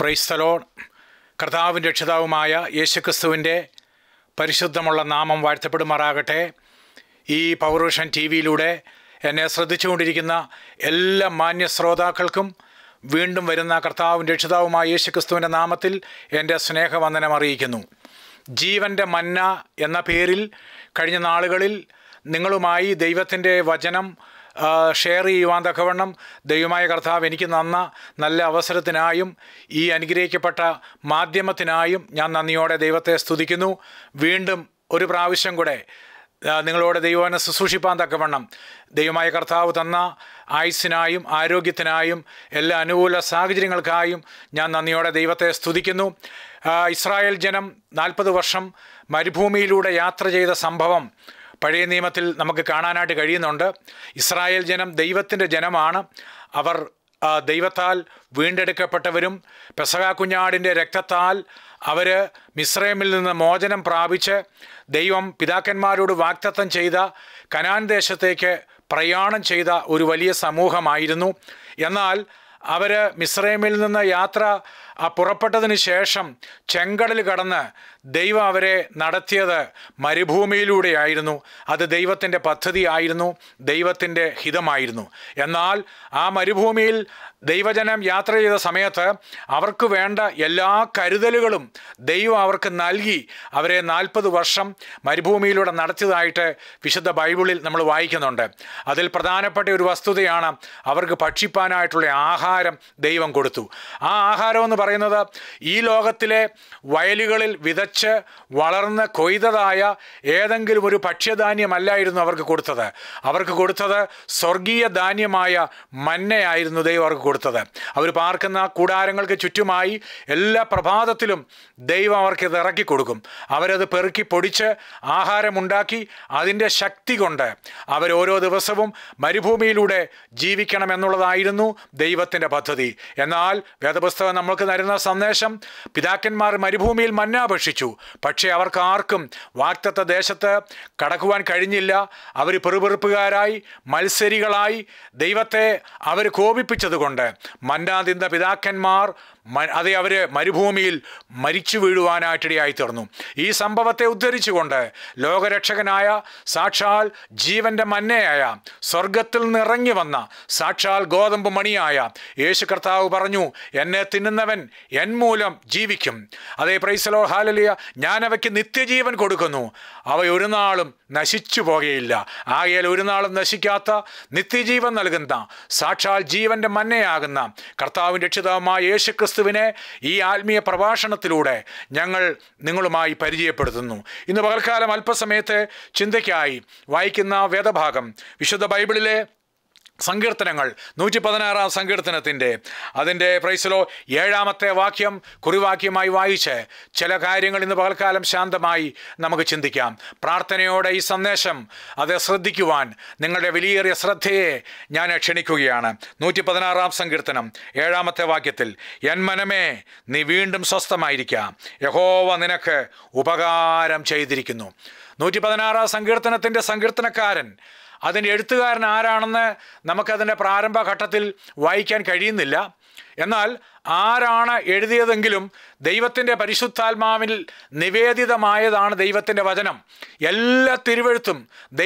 ക്രൈസ്തലോ കർത്താവിൻ്റെ രക്ഷിതാവുമായ യേശുക്രിസ്തുവിൻ്റെ പരിശുദ്ധമുള്ള നാമം വാഴ്ത്തപ്പെടുമാറാകട്ടെ ഈ പൗരുഷൻ ടി വിയിലൂടെ എന്നെ ശ്രദ്ധിച്ചുകൊണ്ടിരിക്കുന്ന എല്ലാ മാന്യ ശ്രോതാക്കൾക്കും വീണ്ടും വരുന്ന കർത്താവിൻ്റെ രക്ഷിതാവുമായ യേശുക്രിസ്തുവിൻ്റെ നാമത്തിൽ എൻ്റെ സ്നേഹവന്ദനം അറിയിക്കുന്നു ജീവൻ്റെ മന്ന എന്ന പേരിൽ കഴിഞ്ഞ നാളുകളിൽ നിങ്ങളുമായി ദൈവത്തിൻ്റെ വചനം ആ, ഷെയർ ചെയ്യുവാൻ തക്കവണ്ണം ദൈവമായ കർത്താവ് എനിക്ക് നന്ന നല്ല അവസരത്തിനായും ഈ അനുഗ്രഹിക്കപ്പെട്ട മാധ്യമത്തിനായും ഞാൻ നന്ദിയോടെ ദൈവത്തെ സ്തുതിക്കുന്നു വീണ്ടും ഒരു പ്രാവശ്യം കൂടെ ആ, നിങ്ങളോട് ദൈവനെ ശുശ്രൂഷിപ്പാൻ തക്കവണ്ണം ദൈവമായ കർത്താവ് തന്ന ആയുസ്സിനായും ആരോഗ്യത്തിനായും എല്ലാ അനുകൂല സാഹചര്യങ്ങൾക്കായും ഞാൻ നന്ദിയോടെ ദൈവത്തെ സ്തുതിക്കുന്നു ആ, ഇസ്രായേൽ ജനം നാൽപ്പത് വർഷം മരുഭൂമിയിലൂടെ യാത്ര ചെയ്ത സംഭവം പഴയ നിയമത്തിൽ നമുക്ക് കാണാനായിട്ട് കഴിയുന്നുണ്ട് ഇസ്രായേൽ ജനം ദൈവത്തിൻ്റെ ജനമാണ് അവർ ആ, ദൈവത്താൽ വീണ്ടെടുക്കപ്പെട്ടവരും പെസക കുഞ്ഞാടിൻ്റെ രക്തത്താൽ അവർ മിസ്രൈമിൽ നിന്ന് മോചനം പ്രാപിച്ച് ദൈവം പിതാക്കന്മാരോട് വാക്തത്വം ചെയ്ത കനാൻ ദേശത്തേക്ക് പ്രയാണം ചെയ്ത ഒരു വലിയ സമൂഹമായിരുന്നു എന്നാൽ അവർ മിസ്രൈമിൽ നിന്ന് യാത്ര ആ പുറപ്പെട്ടതിന് ശേഷം ചെങ്കടൽ കടന്ന് ദൈവം അവരെ നടത്തിയത് മരുഭൂമിയിലൂടെയായിരുന്നു അത് ദൈവത്തിൻ്റെ പദ്ധതിയായിരുന്നു ദൈവത്തിൻ്റെ ഹിതമായിരുന്നു എന്നാൽ ആ മരുഭൂമിയിൽ ദൈവജനം യാത്ര ചെയ്ത സമയത്ത് അവർക്ക് വേണ്ട എല്ലാ കരുതലുകളും ദൈവം അവർക്ക് നൽകി അവരെ നാൽപ്പത് വർഷം മരുഭൂമിയിലൂടെ നടത്തിയതായിട്ട് വിശുദ്ധ ബൈബിളിൽ നമ്മൾ വായിക്കുന്നുണ്ട് അതിൽ പ്രധാനപ്പെട്ട ഒരു വസ്തുതയാണ് അവർക്ക് ഭക്ഷിപ്പാനായിട്ടുള്ള ആഹാരം ദൈവം കൊടുത്തു ആ ആഹാരം എന്ന് പറയുന്നത് ഈ ലോകത്തിലെ വയലുകളിൽ വിതച്ച് വളർന്ന് കൊയ്തതായ ഏതെങ്കിലും ഒരു ഭക്ഷ്യധാന്യമല്ലായിരുന്നു അവർക്ക് കൊടുത്തത് അവർക്ക് കൊടുത്തത് സ്വർഗീയ ധാന്യമായ മന്നയായിരുന്നു ദൈവം അവർക്ക് കൊടുത്തത് അവർ പാർക്കുന്ന കൂടാരങ്ങൾക്ക് ചുറ്റുമായി എല്ലാ പ്രഭാതത്തിലും ദൈവം അവർക്ക് ഇത് ഇറക്കി കൊടുക്കും അവരത് പെറുക്കി പൊടിച്ച് ആഹാരമുണ്ടാക്കി അതിൻ്റെ ശക്തി കൊണ്ട് അവർ ഓരോ ദിവസവും മരുഭൂമിയിലൂടെ ജീവിക്കണമെന്നുള്ളതായിരുന്നു ദൈവത്തിൻ്റെ പദ്ധതി എന്നാൽ വേദപുസ്തകം നമ്മൾക്ക് തരുന്ന സന്ദേശം പിതാക്കന്മാർ മരുഭൂമിയിൽ മന്ന ഭക്ഷിച്ചു പക്ഷേ അവർക്ക് ആർക്കും വാക്തത്വ ദേശത്ത് കടക്കുവാൻ കഴിഞ്ഞില്ല അവർ പെറുപെറുപ്പുകാരായി മത്സരികളായി ദൈവത്തെ അവർ കോപിപ്പിച്ചതുകൊണ്ട് മന്ന തിന്ന പിതാക്കന്മാർ മ- അതെ അവർ മരുഭൂമിയിൽ മരിച്ചു വീഴുവാനായിട്ടിടയായി തീർന്നു ഈ സംഭവത്തെ ഉദ്ധരിച്ചുകൊണ്ട് ലോകരക്ഷകനായ സാക്ഷാൽ ജീവന്റെ മന്നയായ സ്വർഗത്തിൽ നിന്ന് ഇറങ്ങി വന്ന സാക്ഷാൽ ഗോതമ്പ് മണിയായ യേശു കർത്താവ് പറഞ്ഞു എന്നെ തിന്നുന്നവൻ എൻ മൂലം ജീവിക്കും അതേ പ്രൈസലോ ഹാലലിയ ഞാൻ അവയ്ക്ക് നിത്യജീവൻ കൊടുക്കുന്നു അവ ഒരു നാളും നശിച്ചു പോകുകയില്ല ആകയാൽ ഒരു നാളും നശിക്കാത്ത നിത്യജീവൻ നൽകുന്ന സാക്ഷാൽ ജീവന്റെ മന്നയാകുന്ന കർത്താവിൻ്റെ രക്ഷിതാവുമായ യേശു ക്രിസ്തുവിനെ ഈ ആത്മീയ പ്രഭാഷണത്തിലൂടെ ഞങ്ങൾ നിങ്ങളുമായി പരിചയപ്പെടുത്തുന്നു ഇന്ന് പകൽക്കാലം അല്പസമയത്തെ ചിന്തയ്ക്കായി വായിക്കുന്ന വേദഭാഗം വിശുദ്ധ ബൈബിളിലെ സങ്കീർത്തനങ്ങൾ നൂറ്റി പതിനാറാം സങ്കീർത്തനത്തിൻ്റെ അതിൻ്റെ പ്രൈസിലോ ഏഴാമത്തെ വാക്യം കുറിവാക്യമായി വായിച്ച് ചില കാര്യങ്ങൾ ഇന്ന് പകൽക്കാലം ശാന്തമായി നമുക്ക് ചിന്തിക്കാം പ്രാർത്ഥനയോടെ ഈ സന്ദേശം അത് ശ്രദ്ധിക്കുവാൻ നിങ്ങളുടെ വിലയേറിയ ശ്രദ്ധയെ ഞാൻ ക്ഷണിക്കുകയാണ് നൂറ്റി പതിനാറാം സങ്കീർത്തനം ഏഴാമത്തെ വാക്യത്തിൽ എൻ മനമേ നീ വീണ്ടും സ്വസ്ഥമായിരിക്കാം യഹോവ നിനക്ക് ഉപകാരം ചെയ്തിരിക്കുന്നു നൂറ്റി പതിനാറാം സങ്കീർത്തനത്തിൻ്റെ സങ്കീർത്തനക്കാരൻ അതിൻ്റെ എഴുത്തുകാരൻ ആരാണെന്ന് നമുക്കതിൻ്റെ പ്രാരംഭഘട്ടത്തിൽ വായിക്കാൻ കഴിയുന്നില്ല എന്നാൽ ആരാണ് എഴുതിയതെങ്കിലും ദൈവത്തിൻ്റെ പരിശുദ്ധാത്മാവിൽ നിവേദിതമായതാണ് ദൈവത്തിൻ്റെ വചനം എല്ലാ തിരുവഴുത്തും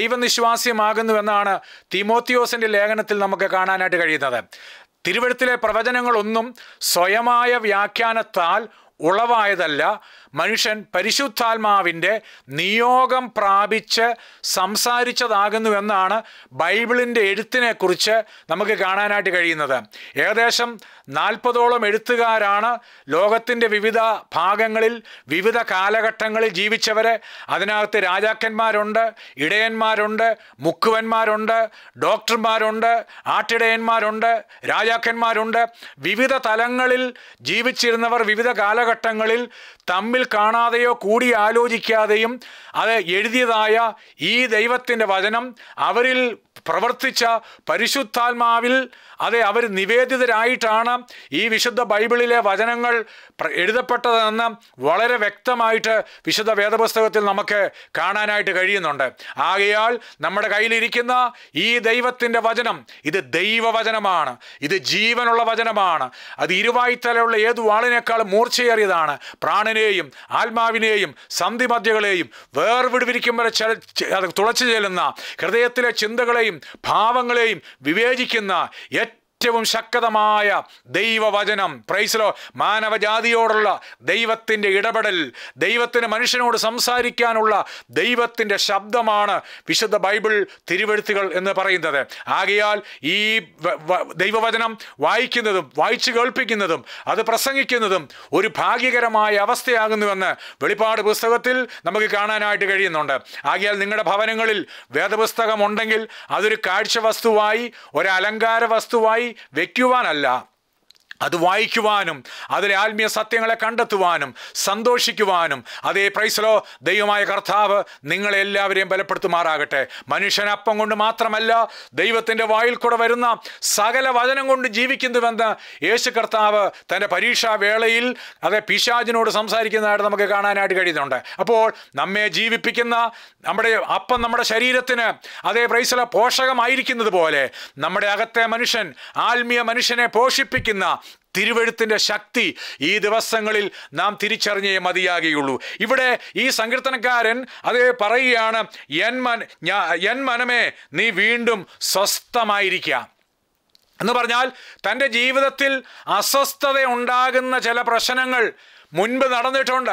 ദൈവനിശ്വാസ്യമാകുന്നുവെന്നാണ് തിമോത്തിയോസിൻ്റെ ലേഖനത്തിൽ നമുക്ക് കാണാനായിട്ട് കഴിയുന്നത് തിരുവഴുത്തിലെ പ്രവചനങ്ങളൊന്നും സ്വയമായ വ്യാഖ്യാനത്താൽ ഉളവായതല്ല മനുഷ്യൻ പരിശുദ്ധാത്മാവിൻ്റെ നിയോഗം പ്രാപിച്ച് സംസാരിച്ചതാകുന്നു എന്നാണ് ബൈബിളിൻ്റെ എഴുത്തിനെക്കുറിച്ച് നമുക്ക് കാണാനായിട്ട് കഴിയുന്നത് ഏകദേശം നാൽപ്പതോളം എഴുത്തുകാരാണ് ലോകത്തിൻ്റെ വിവിധ ഭാഗങ്ങളിൽ വിവിധ കാലഘട്ടങ്ങളിൽ ജീവിച്ചവർ അതിനകത്ത് രാജാക്കന്മാരുണ്ട് ഇടയന്മാരുണ്ട് മുക്കുവന്മാരുണ്ട് ഡോക്ടർമാരുണ്ട് ആട്ടിടയന്മാരുണ്ട് രാജാക്കന്മാരുണ്ട് വിവിധ തലങ്ങളിൽ ജീവിച്ചിരുന്നവർ വിവിധ കാലഘട്ടങ്ങളിൽ തമ്മിൽ കാണാതെയോ കൂടി ആലോചിക്കാതെയും അത് എഴുതിയതായ ഈ ദൈവത്തിൻ്റെ വചനം അവരിൽ പ്രവർത്തിച്ച പരിശുദ്ധാത്മാവിൽ അതെ അവർ നിവേദിതരായിട്ടാണ് ഈ വിശുദ്ധ ബൈബിളിലെ വചനങ്ങൾ പ്ര- എഴുതപ്പെട്ടതെന്ന് വളരെ വ്യക്തമായിട്ട് വിശുദ്ധ വേദപുസ്തകത്തിൽ നമുക്ക് കാണാനായിട്ട് കഴിയുന്നുണ്ട് ആകയാൽ നമ്മുടെ കയ്യിലിരിക്കുന്ന ഈ ദൈവത്തിൻ്റെ വചനം ഇത് ദൈവവചനമാണ് ഇത് ജീവനുള്ള വചനമാണ് അത് ഇരുവായ്ത്തലുള്ള ഏത് വാളിനേക്കാളും മൂർച്ചയേറിയതാണ് പ്രാണനെയും ആത്മാവിനെയും സന്ധിമധ്യകളെയും വേർവിടുവിരിക്കുമ്പോൾ ചെ- ചെ- അത് തുളച്ചു ചെല്ലുന്ന ഹൃദയത്തിലെ ചിന്തകളെയും ഭാവങ്ങളെയും വിവേചിക്കുന്ന ഏറ്റവും ശക്തമായ ദൈവവചനം പ്രൈസലോ മാനവജാതിയോടുള്ള ദൈവത്തിൻ്റെ ഇടപെടൽ ദൈവത്തിന് മനുഷ്യനോട് സംസാരിക്കാനുള്ള ദൈവത്തിൻ്റെ ശബ്ദമാണ് വിശുദ്ധ ബൈബിൾ തിരുവെഴുത്തുകൾ എന്ന് പറയുന്നത് ആകയാൽ ഈ വ- വ- ദൈവവചനം വായിക്കുന്നതും വായിച്ചു കേൾപ്പിക്കുന്നതും അത് പ്രസംഗിക്കുന്നതും ഒരു ഭാഗ്യകരമായ അവസ്ഥയാകുന്നുവെന്ന് വെളിപ്പാട് പുസ്തകത്തിൽ നമുക്ക് കാണാനായിട്ട് കഴിയുന്നുണ്ട് ആകയാൽ നിങ്ങളുടെ ഭവനങ്ങളിൽ വേദപുസ്തകം ഉണ്ടെങ്കിൽ അതൊരു കാഴ്ച വസ്തുവായി ഒരു അലങ്കാര വസ്തുവായി വെക്കുവാനല്ല അത് വായിക്കുവാനും അതിലെ ആത്മീയ സത്യങ്ങളെ കണ്ടെത്തുവാനും സന്തോഷിക്കുവാനും അതേ പ്രൈസലോ ദൈവമായ കർത്താവ് നിങ്ങളെല്ലാവരെയും ബലപ്പെടുത്തുമാറാകട്ടെ മനുഷ്യൻ അപ്പം കൊണ്ട് മാത്രമല്ല ദൈവത്തിൻ്റെ വായിൽ കൂടെ വരുന്ന സകല വചനം കൊണ്ട് ജീവിക്കുന്നുവെന്ന് യേശു കർത്താവ് തൻ്റെ പരീക്ഷാ വേളയിൽ അതേ പിശാജിനോട് സംസാരിക്കുന്നതായിട്ട് നമുക്ക് കാണാനായിട്ട് കഴിയുന്നുണ്ട് അപ്പോൾ നമ്മെ ജീവിപ്പിക്കുന്ന നമ്മുടെ അപ്പം നമ്മുടെ ശരീരത്തിന് അതേ പ്രൈസല പോഷകമായിരിക്കുന്നത് പോലെ നമ്മുടെ അകത്തെ മനുഷ്യൻ ആത്മീയ മനുഷ്യനെ പോഷിപ്പിക്കുന്ന തിരുവഴുത്തിൻ്റെ ശക്തി ഈ ദിവസങ്ങളിൽ നാം തിരിച്ചറിഞ്ഞേ മതിയാകുകയുള്ളൂ ഇവിടെ ഈ സങ്കീർത്തനക്കാരൻ അത് പറയുകയാണ് എൻ മൻ ഞാ എൻ മനമേ നീ വീണ്ടും സ്വസ്ഥമായിരിക്കുക എന്ന് പറഞ്ഞാൽ തൻ്റെ ജീവിതത്തിൽ അസ്വസ്ഥത ഉണ്ടാകുന്ന ചില പ്രശ്നങ്ങൾ മുൻപ് നടന്നിട്ടുണ്ട്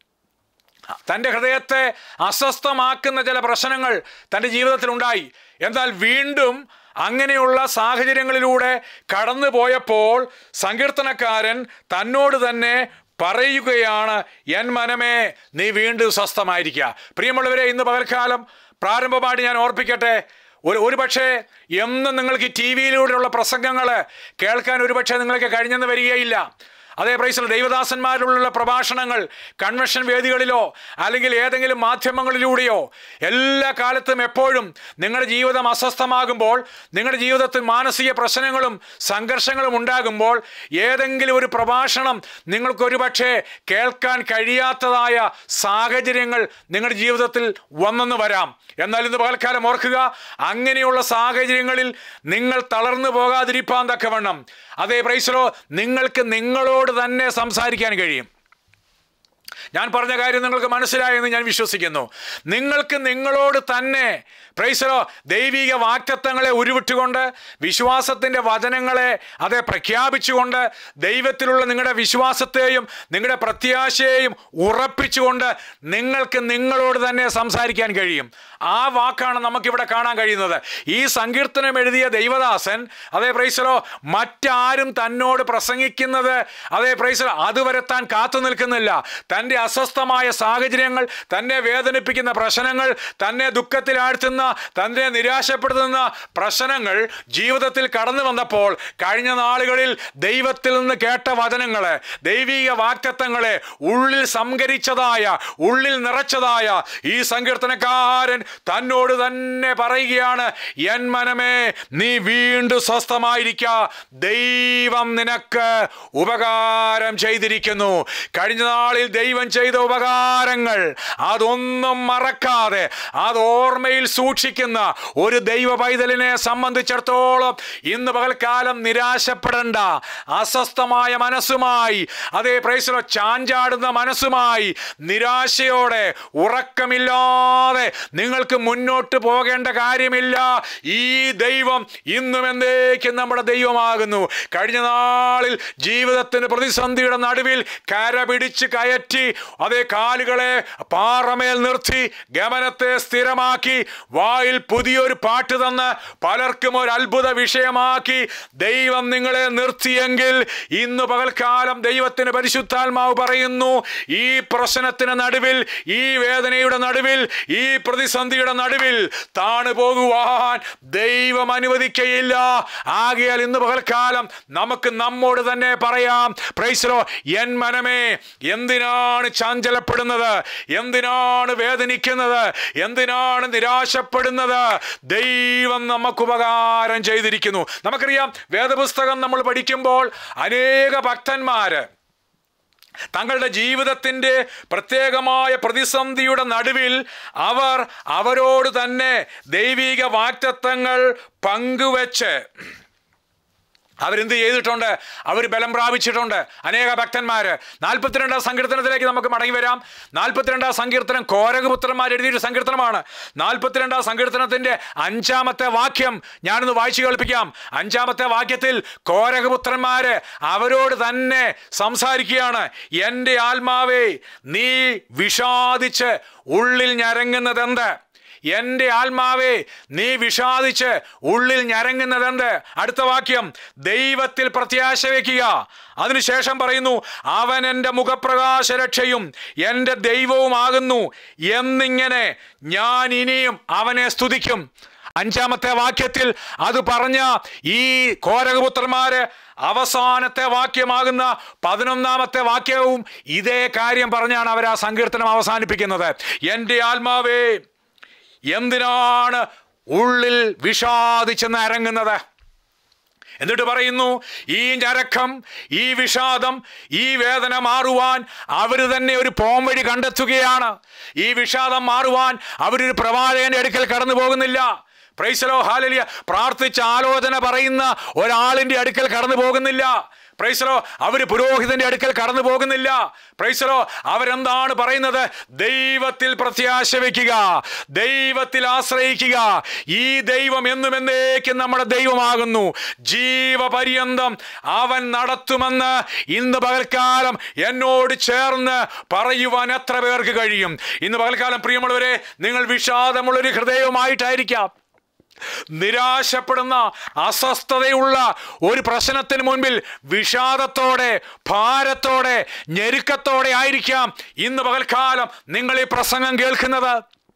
തൻ്റെ ഹൃദയത്തെ അസ്വസ്ഥമാക്കുന്ന ചില പ്രശ്നങ്ങൾ തൻ്റെ ജീവിതത്തിൽ ഉണ്ടായി എന്നാൽ വീണ്ടും അങ്ങനെയുള്ള സാഹചര്യങ്ങളിലൂടെ കടന്നു പോയപ്പോൾ സങ്കീർത്തനക്കാരൻ തന്നോട് തന്നെ പറയുകയാണ് എൻ മനമേ നീ വീണ്ടും സ്വസ്ഥമായിരിക്കുക പ്രിയമുള്ളവരെ ഇന്ന് പകൽക്കാലം പ്രാരംഭമായിട്ട് ഞാൻ ഓർപ്പിക്കട്ടെ ഒരു ഒരു പക്ഷേ എന്നും നിങ്ങൾക്ക് ടി വിയിലൂടെയുള്ള പ്രസംഗങ്ങൾ കേൾക്കാൻ ഒരു പക്ഷേ നിങ്ങൾക്ക് കഴിഞ്ഞെന്ന് വരികയില്ല അതേ പ്രൈസിൽ ദൈവദാസന്മാരിലുള്ള പ്രഭാഷണങ്ങൾ കൺവെൻഷൻ വേദികളിലോ അല്ലെങ്കിൽ ഏതെങ്കിലും മാധ്യമങ്ങളിലൂടെയോ എല്ലാ കാലത്തും എപ്പോഴും നിങ്ങളുടെ ജീവിതം അസ്വസ്ഥമാകുമ്പോൾ നിങ്ങളുടെ ജീവിതത്തിൽ മാനസിക പ്രശ്നങ്ങളും സംഘർഷങ്ങളും ഉണ്ടാകുമ്പോൾ ഏതെങ്കിലും ഒരു പ്രഭാഷണം നിങ്ങൾക്കൊരു പക്ഷേ കേൾക്കാൻ കഴിയാത്തതായ സാഹചര്യങ്ങൾ നിങ്ങളുടെ ജീവിതത്തിൽ വന്നെന്ന് വരാം എന്നാൽ ഇന്ന് പകൽക്കാലം ഓർക്കുക അങ്ങനെയുള്ള സാഹചര്യങ്ങളിൽ നിങ്ങൾ തളർന്നു പോകാതിരിപ്പാൻ തക്കവണ്ണം അതേ പ്രൈസലോ നിങ്ങൾക്ക് നിങ്ങളോട് തന്നെ സംസാരിക്കാൻ കഴിയും ഞാൻ പറഞ്ഞ കാര്യം നിങ്ങൾക്ക് മനസ്സിലായെന്ന് ഞാൻ വിശ്വസിക്കുന്നു നിങ്ങൾക്ക് നിങ്ങളോട് തന്നെ പ്രൈസലോ ദൈവിക വാക്തത്വങ്ങളെ ഉരുവിട്ടുകൊണ്ട് വിശ്വാസത്തിൻ്റെ വചനങ്ങളെ അതെ പ്രഖ്യാപിച്ചുകൊണ്ട് ദൈവത്തിലുള്ള നിങ്ങളുടെ വിശ്വാസത്തെയും നിങ്ങളുടെ പ്രത്യാശയെയും ഉറപ്പിച്ചുകൊണ്ട് നിങ്ങൾക്ക് നിങ്ങളോട് തന്നെ സംസാരിക്കാൻ കഴിയും ആ വാക്കാണ് നമുക്കിവിടെ കാണാൻ കഴിയുന്നത് ഈ സങ്കീർത്തനം എഴുതിയ ദൈവദാസൻ അതേ പ്രൈസലോ മറ്റാരും തന്നോട് പ്രസംഗിക്കുന്നത് അതേ പ്രൈസലോ അതുവരെ താൻ കാത്തു നിൽക്കുന്നില്ല തൻ്റെ അസ്വസ്ഥമായ സാഹചര്യങ്ങൾ തന്നെ വേദനിപ്പിക്കുന്ന പ്രശ്നങ്ങൾ തന്നെ ദുഃഖത്തിലാഴ്ത്തുന്ന തന്നെ നിരാശപ്പെടുത്തുന്ന പ്രശ്നങ്ങൾ ജീവിതത്തിൽ കടന്നു വന്നപ്പോൾ കഴിഞ്ഞ നാളുകളിൽ ദൈവത്തിൽ നിന്ന് കേട്ട വചനങ്ങളെ ദൈവിക വാക്തത്വങ്ങളെ ഉള്ളിൽ സംകരിച്ചതായ ഉള്ളിൽ നിറച്ചതായ ഈ സങ്കീർത്തനക്കാരൻ തന്നോട് തന്നെ പറയുകയാണ് എൻ മനമേ നീ വീണ്ടും സ്വസ്ഥമായിരിക്ക ദൈവം നിനക്ക് ഉപകാരം ചെയ്തിരിക്കുന്നു കഴിഞ്ഞ നാളിൽ ദൈവം ചെയ്ത ഉപകാരങ്ങൾ അതൊന്നും മറക്കാതെ അത് ഓർമ്മയിൽ സൂക്ഷിക്കുന്ന ഒരു ദൈവ പൈതലിനെ സംബന്ധിച്ചിടത്തോളം ഇന്ന് പകൽക്കാലം നിരാശപ്പെടേണ്ട അസ്വസ്ഥമായ മനസ്സുമായി അതേ പ്രൈസിലോ ചാഞ്ചാടുന്ന മനസ്സുമായി നിരാശയോടെ ഉറക്കമില്ലാതെ നിങ്ങൾക്ക് മുന്നോട്ട് പോകേണ്ട കാര്യമില്ല ഈ ദൈവം ഇന്നും എന്നേക്കും നമ്മുടെ ദൈവമാകുന്നു കഴിഞ്ഞ നാളിൽ ജീവിതത്തിന് പ്രതിസന്ധിയുടെ നടുവിൽ കര പിടിച്ച് കയറ്റി അതേ കാലുകളെ പാറമേൽ നിർത്തി ഗമനത്തെ സ്ഥിരമാക്കി വായിൽ പുതിയൊരു പാട്ട് തന്ന് പലർക്കും ഒരു അത്ഭുത വിഷയമാക്കി ദൈവം നിങ്ങളെ നിർത്തിയെങ്കിൽ ഇന്ന് പകൽക്കാലം ദൈവത്തിന് പരിശുദ്ധാത്മാവ് പറയുന്നു ഈ പ്രശ്നത്തിന് നടുവിൽ ഈ വേദനയുടെ നടുവിൽ ഈ പ്രതിസന്ധിയുടെ നടുവിൽ താണു പോകുവാൻ ദൈവം അനുവദിക്കയില്ല ആകയാൽ ഇന്ന് പകൽക്കാലം നമുക്ക് നമ്മോട് തന്നെ പറയാം പ്രൈസലോ എൻ മനമേ എന്തിനാണ് എന്തിനാണ് ചാഞ്ചലപ്പെടുന്നത് എന്തിനാണ് വേദനിക്കുന്നത് എന്തിനാണ് നിരാശപ്പെടുന്നത് ദൈവം നമുക്ക് ഉപകാരം ചെയ്തിരിക്കുന്നു നമുക്കറിയാം വേദപുസ്തകം നമ്മൾ പഠിക്കുമ്പോൾ അനേക ഭക്തന്മാര് തങ്ങളുടെ ജീവിതത്തിൻ്റെ പ്രത്യേകമായ പ്രതിസന്ധിയുടെ നടുവിൽ അവർ അവരോട് തന്നെ ദൈവിക വാക്തത്വങ്ങൾ പങ്കുവെച്ച് അവരെന്ത് ചെയ്തിട്ടുണ്ട് അവർ ബലം പ്രാപിച്ചിട്ടുണ്ട് അനേക ഭക്തന്മാര് നാൽപ്പത്തിരണ്ടാം സങ്കീർത്തനത്തിലേക്ക് നമുക്ക് മടങ്ങി വരാം നാൽപ്പത്തിരണ്ടാം സങ്കീർത്തനം കോരകപുത്രന്മാർ എഴുതിയൊരു സങ്കീർത്തനമാണ് നാൽപ്പത്തിരണ്ടാം സങ്കീർത്തനത്തിന്റെ അഞ്ചാമത്തെ വാക്യം ഞാനൊന്ന് വായിച്ചു കേൾപ്പിക്കാം അഞ്ചാമത്തെ വാക്യത്തിൽ കോരകപുത്രന്മാര് അവരോട് തന്നെ സംസാരിക്കുകയാണ് എൻ്റെ ആത്മാവേ നീ വിഷാദിച്ച് ഉള്ളിൽ ഞരങ്ങുന്നതെന്ത് എൻ്റെ ആത്മാവേ നീ വിഷാദിച്ച് ഉള്ളിൽ ഞരങ്ങുന്നതെന്ത് അടുത്ത വാക്യം ദൈവത്തിൽ പ്രത്യാശ വയ്ക്കുക അതിനുശേഷം പറയുന്നു അവൻ എൻ്റെ മുഖപ്രകാശ രക്ഷയും എൻ്റെ ദൈവവുമാകുന്നു എന്നിങ്ങനെ ഞാൻ ഇനിയും അവനെ സ്തുതിക്കും അഞ്ചാമത്തെ വാക്യത്തിൽ അത് പറഞ്ഞ ഈ കോരകപുത്രന്മാര് അവസാനത്തെ വാക്യമാകുന്ന പതിനൊന്നാമത്തെ വാക്യവും ഇതേ കാര്യം പറഞ്ഞാണ് അവർ ആ സങ്കീർത്തനം അവസാനിപ്പിക്കുന്നത് എൻ്റെ ആത്മാവേ എന്തിനാണ് ഉള്ളിൽ വിഷാദിച്ചെന്ന് അരങ്ങുന്നത് എന്നിട്ട് പറയുന്നു ഈ ഞരക്കം ഈ വിഷാദം ഈ വേദന മാറുവാൻ അവർ തന്നെ ഒരു പോംവഴി കണ്ടെത്തുകയാണ് ഈ വിഷാദം മാറുവാൻ അവരൊരു പ്രവാചകന്റെ അടുക്കൽ കടന്നു പോകുന്നില്ല പ്രൈസലോ ഹാലലിയ പ്രാർത്ഥിച്ച ആലോചന പറയുന്ന ഒരാളിന്റെ അടുക്കൽ കടന്നു പോകുന്നില്ല പ്രൈസലോ അവർ പുരോഹിതന്റെ അടുക്കൽ കടന്നു പോകുന്നില്ല പ്രൈസലോ അവരെന്താണ് പറയുന്നത് ദൈവത്തിൽ പ്രത്യാശ വയ്ക്കുക ദൈവത്തിൽ ആശ്രയിക്കുക ഈ ദൈവം എന്നും എന്നേക്കും നമ്മുടെ ദൈവമാകുന്നു ജീവപര്യന്തം അവൻ നടത്തുമെന്ന് ഇന്ന് പകൽക്കാലം എന്നോട് ചേർന്ന് പറയുവാൻ എത്ര പേർക്ക് കഴിയും ഇന്ന് പകൽക്കാലം പ്രിയമുള്ളവരെ നിങ്ങൾ വിഷാദമുള്ളൊരു ഹൃദയവുമായിട്ടായിരിക്കാം നിരാശപ്പെടുന്ന അസ്വസ്ഥതയുള്ള ഒരു പ്രശ്നത്തിന് മുൻപിൽ വിഷാദത്തോടെ ഭാരത്തോടെ ഞെരുക്കത്തോടെ ആയിരിക്കാം ഇന്ന് പകൽക്കാലം നിങ്ങൾ ഈ പ്രസംഗം കേൾക്കുന്നത്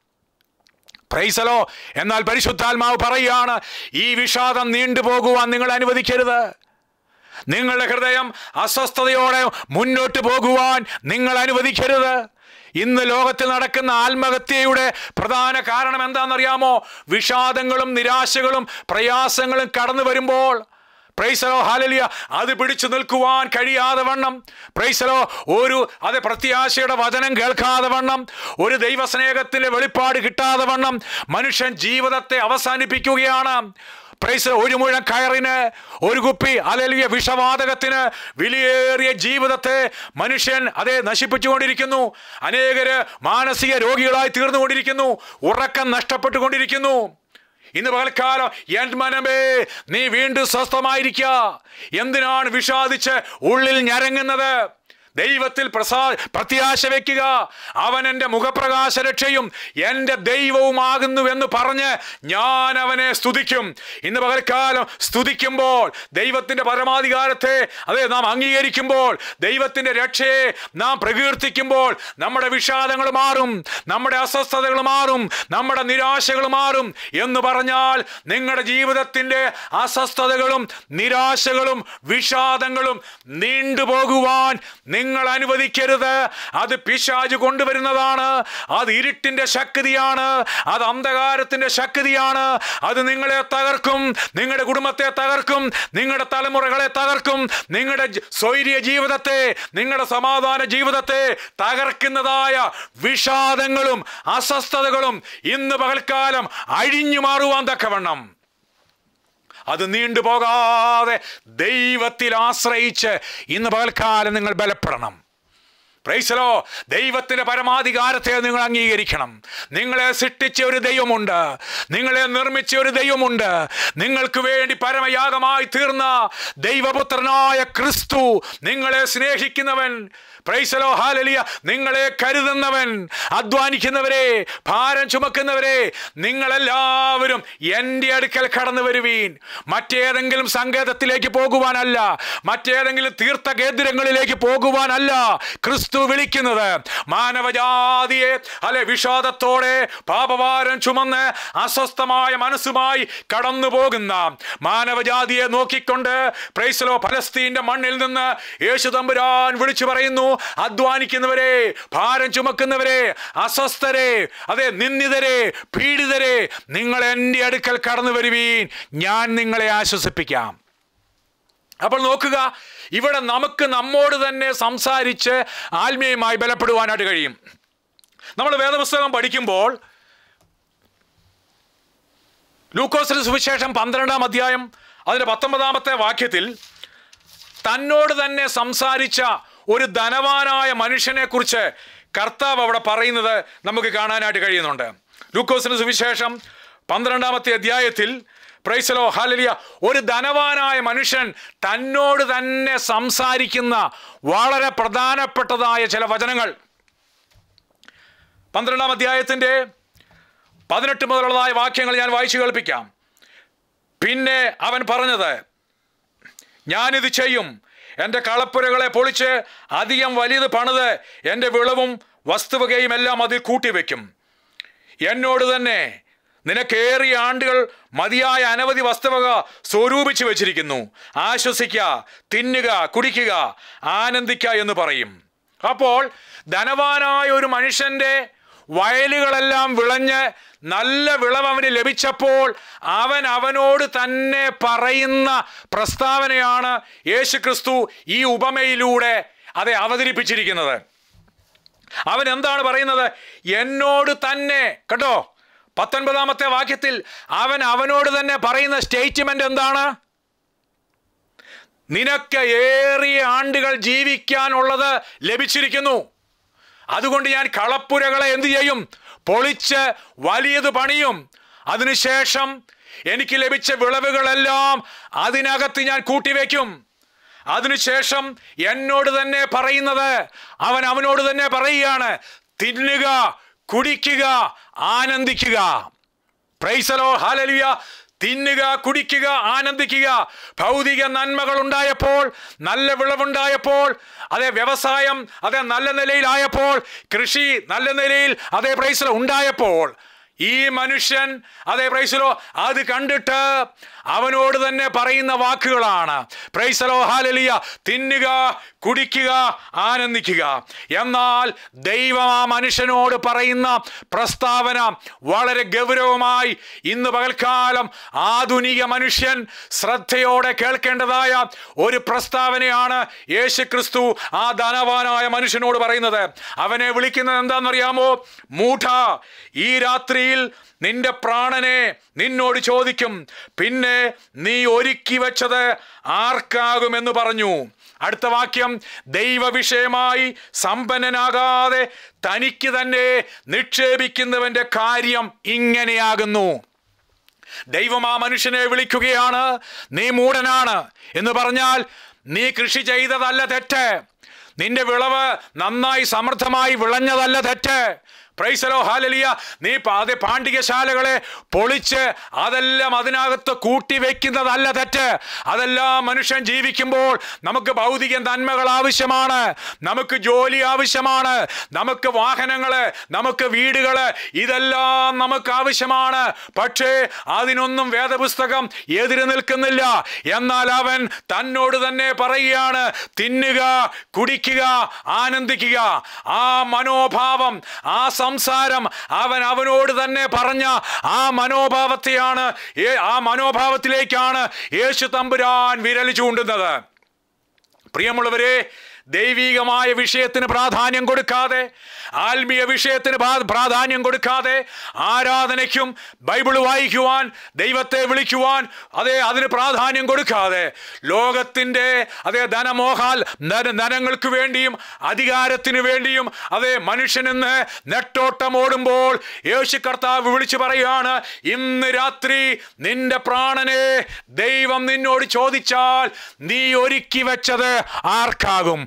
പ്രൈസലോ എന്നാൽ പരിശുദ്ധാത്മാവ് പറയുകയാണ് ഈ വിഷാദം നീണ്ടുപോകുവാൻ നിങ്ങൾ അനുവദിക്കരുത് നിങ്ങളുടെ ഹൃദയം അസ്വസ്ഥതയോടെ മുന്നോട്ട് പോകുവാൻ നിങ്ങൾ അനുവദിക്കരുത് ഇന്ന് ലോകത്തിൽ നടക്കുന്ന ആത്മഹത്യയുടെ പ്രധാന കാരണം എന്താണെന്നറിയാമോ വിഷാദങ്ങളും നിരാശകളും പ്രയാസങ്ങളും കടന്നു വരുമ്പോൾ പ്രൈസലോ ഹാലലിയ അത് പിടിച്ചു നിൽക്കുവാൻ കഴിയാതെ വണ്ണം പ്രൈസലോ ഒരു അത് പ്രത്യാശയുടെ വചനം കേൾക്കാതെ വണ്ണം ഒരു ദൈവസ്നേഹത്തിൻ്റെ വെളിപ്പാട് കിട്ടാതെ വണ്ണം മനുഷ്യൻ ജീവിതത്തെ അവസാനിപ്പിക്കുകയാണ് പ്രൈസ് ഒരു മുഴം കയറിന് ഒരു കുപ്പി അലലിയ വിഷവാതകത്തിന് വിലയേറിയ ജീവിതത്തെ മനുഷ്യൻ അതേ നശിപ്പിച്ചുകൊണ്ടിരിക്കുന്നു അനേകര് മാനസിക രോഗികളായി തീർന്നുകൊണ്ടിരിക്കുന്നു ഉറക്കം നഷ്ടപ്പെട്ടുകൊണ്ടിരിക്കുന്നു ഇന്ന് പകൽക്കാലം എൻ മനമേ നീ വീണ്ടും സ്വസ്ഥമായിരിക്കുക എന്തിനാണ് വിഷാദിച്ച് ഉള്ളിൽ ഞരങ്ങുന്നത് ദൈവത്തിൽ പ്രസാ പ്രത്യാശ വയ്ക്കുക അവൻ എൻ്റെ മുഖപ്രകാശ രക്ഷയും എൻ്റെ ദൈവവുമാകുന്നു എന്ന് പറഞ്ഞ് ഞാൻ അവനെ സ്തുതിക്കും ഇന്ന് പകൽക്കാലം സ്തുതിക്കുമ്പോൾ ദൈവത്തിൻ്റെ പരമാധികാരത്തെ അതെ നാം അംഗീകരിക്കുമ്പോൾ ദൈവത്തിൻ്റെ രക്ഷയെ നാം പ്രകീർത്തിക്കുമ്പോൾ നമ്മുടെ വിഷാദങ്ങൾ മാറും നമ്മുടെ അസ്വസ്ഥതകൾ മാറും നമ്മുടെ നിരാശകൾ മാറും എന്ന് പറഞ്ഞാൽ നിങ്ങളുടെ ജീവിതത്തിൻ്റെ അസ്വസ്ഥതകളും നിരാശകളും വിഷാദങ്ങളും നീണ്ടുപോകുവാൻ നിങ്ങൾ അനുവദിക്കരുത് അത് പിശാജ് കൊണ്ടുവരുന്നതാണ് അത് ഇരുട്ടിന്റെ ശക്തിയാണ് അത് അന്ധകാരത്തിന്റെ ശക്തിയാണ് അത് നിങ്ങളെ തകർക്കും നിങ്ങളുടെ കുടുംബത്തെ തകർക്കും നിങ്ങളുടെ തലമുറകളെ തകർക്കും നിങ്ങളുടെ ജ- സ്വൈര്യ ജീവിതത്തെ നിങ്ങളുടെ സമാധാന ജീവിതത്തെ തകർക്കുന്നതായ വിഷാദങ്ങളും അസ്വസ്ഥതകളും ഇന്ന് പകൽക്കാലം അഴിഞ്ഞു മാറുവാൻ തക്കവണ്ണം അത് നീണ്ടുപോകാതെ ദൈവത്തിൽ ആശ്രയിച്ച് ഇന്ന് പകൽക്കാലം നിങ്ങൾ ബലപ്പെടണം പ്രൈസലോ ദൈവത്തിന്റെ പരമാധികാരത്തെ നിങ്ങൾ അംഗീകരിക്കണം നിങ്ങളെ സൃഷ്ടിച്ച ഒരു ദൈവമുണ്ട് നിങ്ങളെ നിർമ്മിച്ച ഒരു ദൈവമുണ്ട് നിങ്ങൾക്ക് വേണ്ടി പരമയാഗമായി തീർന്ന ദൈവപുത്രനായ ക്രിസ്തു നിങ്ങളെ സ്നേഹിക്കുന്നവൻ പ്രൈസലോ ഹാലലിയ നിങ്ങളെ കരുതുന്നവൻ അധ്വാനിക്കുന്നവരെ ഭാരം ചുമക്കുന്നവരെ നിങ്ങളെല്ലാവരും എൻ്റെ അടുക്കൽ കടന്നു വരുവീൻ മറ്റേതെങ്കിലും സങ്കേതത്തിലേക്ക് പോകുവാനല്ല മറ്റേതെങ്കിലും തീർത്ഥ കേന്ദ്രങ്ങളിലേക്ക് പോകുവാനല്ല ക്രിസ്തു ക്രിസ്തു വിളിക്കുന്നത് മാനവജാതിയെ അല്ലെ വിഷാദത്തോടെ പാപഭാരം ചുമന്ന് അസ്വസ്ഥമായ മനസ്സുമായി കടന്നു പോകുന്ന മാനവജാതിയെ നോക്കിക്കൊണ്ട് പ്രൈസലോ ഫലസ്തീന്റെ മണ്ണിൽ നിന്ന് യേശു തമ്പുരാൻ വിളിച്ചു പറയുന്നു അധ്വാനിക്കുന്നവരെ ഭാരം ചുമക്കുന്നവരെ അസ്വസ്ഥരെ അതെ നിന്ദിതരെ പീഡിതരെ നിങ്ങൾ എൻ്റെ അടുക്കൽ കടന്നു വരുവീൻ ഞാൻ നിങ്ങളെ ആശ്വസിപ്പിക്കാം അപ്പോൾ നോക്കുക ഇവിടെ നമുക്ക് നമ്മോട് തന്നെ സംസാരിച്ച് ആത്മീയമായി ബലപ്പെടുവാനായിട്ട് കഴിയും നമ്മൾ വേദപുസ്തകം പഠിക്കുമ്പോൾ ലൂക്കോസിന് സുവിശേഷം പന്ത്രണ്ടാം അധ്യായം അതിൻ്റെ പത്തൊമ്പതാമത്തെ വാക്യത്തിൽ തന്നോട് തന്നെ സംസാരിച്ച ഒരു ധനവാനായ മനുഷ്യനെ കുറിച്ച് കർത്താവ് അവിടെ പറയുന്നത് നമുക്ക് കാണാനായിട്ട് കഴിയുന്നുണ്ട് ലൂക്കോസിന് സുവിശേഷം പന്ത്രണ്ടാമത്തെ അധ്യായത്തിൽ പ്രൈസലോ ഹാലലിയ ഒരു ധനവാനായ മനുഷ്യൻ തന്നോട് തന്നെ സംസാരിക്കുന്ന വളരെ പ്രധാനപ്പെട്ടതായ ചില വചനങ്ങൾ പന്ത്രണ്ടാം അധ്യായത്തിൻ്റെ പതിനെട്ട് മുതലുള്ളതായ വാക്യങ്ങൾ ഞാൻ വായിച്ചു കേൾപ്പിക്കാം പിന്നെ അവൻ പറഞ്ഞത് ഞാനിത് ചെയ്യും എൻ്റെ കളപ്പുരകളെ പൊളിച്ച് അധികം വലിയത് പണിത് എൻ്റെ വിളവും വസ്തുവകയും എല്ലാം അതിൽ കൂട്ടിവെക്കും എന്നോട് തന്നെ നിനക്കേറിയ ആണ്ടുകൾ മതിയായ അനവധി വസ്തുവക സ്വരൂപിച്ചു വെച്ചിരിക്കുന്നു ആശ്വസിക്കുക തിന്നുക കുടിക്കുക ആനന്ദിക്കുക എന്ന് പറയും അപ്പോൾ ധനവാനായ ഒരു മനുഷ്യൻ്റെ വയലുകളെല്ലാം വിളഞ്ഞ് നല്ല വിളവ് അവന് ലഭിച്ചപ്പോൾ അവൻ അവനോട് തന്നെ പറയുന്ന പ്രസ്താവനയാണ് യേശു ക്രിസ്തു ഈ ഉപമയിലൂടെ അതെ അവതരിപ്പിച്ചിരിക്കുന്നത് അവൻ എന്താണ് പറയുന്നത് എന്നോട് തന്നെ കേട്ടോ പത്തൊൻപതാമത്തെ വാക്യത്തിൽ അവൻ അവനോട് തന്നെ പറയുന്ന സ്റ്റേറ്റ്മെന്റ് എന്താണ് നിനക്ക് ഏറിയ ആണ്ടുകൾ ജീവിക്കാനുള്ളത് ലഭിച്ചിരിക്കുന്നു അതുകൊണ്ട് ഞാൻ കളപ്പുരകളെ എന്തു ചെയ്യും പൊളിച്ച് വലിയത് പണിയും അതിനുശേഷം എനിക്ക് ലഭിച്ച വിളവുകളെല്ലാം അതിനകത്ത് ഞാൻ കൂട്ടിവെക്കും അതിനുശേഷം എന്നോട് തന്നെ പറയുന്നത് അവൻ അവനോട് തന്നെ പറയുകയാണ് തിന്നുക കുടിക്കുക ആനന്ദിക്കുക പ്രൈസലോ ഹാലലിയ തിന്നുക കുടിക്കുക ആനന്ദിക്കുക ഭൗതിക നന്മകൾ ഉണ്ടായപ്പോൾ നല്ല വിളവുണ്ടായപ്പോൾ അതേ വ്യവസായം അതേ നല്ല നിലയിലായപ്പോൾ കൃഷി നല്ല നിലയിൽ അതേ പ്രൈസലോ ഉണ്ടായപ്പോൾ ഈ മനുഷ്യൻ അതേ പ്രൈസലോ അത് കണ്ടിട്ട് അവനോട് തന്നെ പറയുന്ന വാക്കുകളാണ് പ്രൈസലോ ഹാലലിയ തിന്നുക കുടിക്കുക ആനന്ദിക്കുക എന്നാൽ ദൈവം ആ മനുഷ്യനോട് പറയുന്ന പ്രസ്താവന വളരെ ഗൗരവമായി ഇന്ന് പകൽക്കാലം ആധുനിക മനുഷ്യൻ ശ്രദ്ധയോടെ കേൾക്കേണ്ടതായ ഒരു പ്രസ്താവനയാണ് യേശു ക്രിസ്തു ആ ധനവാനായ മനുഷ്യനോട് പറയുന്നത് അവനെ വിളിക്കുന്നത് എന്താണെന്നറിയാമോ മൂഢ ഈ രാത്രിയിൽ നിന്റെ പ്രാണനെ നിന്നോട് ചോദിക്കും പിന്നെ നീ ഒരുക്കി വെച്ചത് ആർക്കാകുമെന്ന് പറഞ്ഞു അടുത്ത വാക്യം ദൈവവിഷയമായി സമ്പന്നനാകാതെ തനിക്ക് തന്നെ നിക്ഷേപിക്കുന്നവന്റെ കാര്യം ഇങ്ങനെയാകുന്നു ദൈവം ആ മനുഷ്യനെ വിളിക്കുകയാണ് നീ മൂടനാണ് എന്ന് പറഞ്ഞാൽ നീ കൃഷി ചെയ്തതല്ല തെറ്റ് നിന്റെ വിളവ് നന്നായി സമൃദ്ധമായി വിളഞ്ഞതല്ല തെറ്റ് പ്രൈസലോ ഹാലലിയ നീ അതെ പാണ്ഡികശാലകളെ പൊളിച്ച് അതെല്ലാം അതിനകത്ത് കൂട്ടി വെക്കുന്നതല്ല തെറ്റ് അതെല്ലാം മനുഷ്യൻ ജീവിക്കുമ്പോൾ നമുക്ക് ഭൗതിക നന്മകൾ ആവശ്യമാണ് നമുക്ക് ജോലി ആവശ്യമാണ് നമുക്ക് വാഹനങ്ങൾ നമുക്ക് വീടുകൾ ഇതെല്ലാം നമുക്ക് ആവശ്യമാണ് പക്ഷേ അതിനൊന്നും വേദപുസ്തകം എതിര് നിൽക്കുന്നില്ല എന്നാൽ അവൻ തന്നോട് തന്നെ പറയുകയാണ് തിന്നുക കുടിക്കുക ആനന്ദിക്കുക ആ മനോഭാവം ആ സംസാരം അവൻ അവനോട് തന്നെ പറഞ്ഞ ആ മനോഭാവത്തെയാണ് ഏ- ആ മനോഭാവത്തിലേക്കാണ് യേശു തമ്പുരാൻ വിരൽ ചൂണ്ടുന്നത് പ്രിയമുള്ളവരെ ദൈവികമായ വിഷയത്തിന് പ്രാധാന്യം കൊടുക്കാതെ ആത്മീയ വിഷയത്തിന് പ്രാ- പ്രാധാന്യം കൊടുക്കാതെ ആരാധനയ്ക്കും ബൈബിൾ വായിക്കുവാൻ ദൈവത്തെ വിളിക്കുവാൻ അതേ അതിന് പ്രാധാന്യം കൊടുക്കാതെ ലോകത്തിൻ്റെ അതേ ധനമോഹാൽ ധന- ധനങ്ങൾക്ക് വേണ്ടിയും അധികാരത്തിന് വേണ്ടിയും അതേ മനുഷ്യനെന്ന് നെട്ടോട്ടം ഓടുമ്പോൾ യേശു കർത്താവ് വിളിച്ചു പറയുകയാണ് ഇന്ന് രാത്രി നിന്റെ പ്രാണനെ ദൈവം നിന്നോട് ചോദിച്ചാൽ നീ ഒരുക്കി വെച്ചത് ആർക്കാകും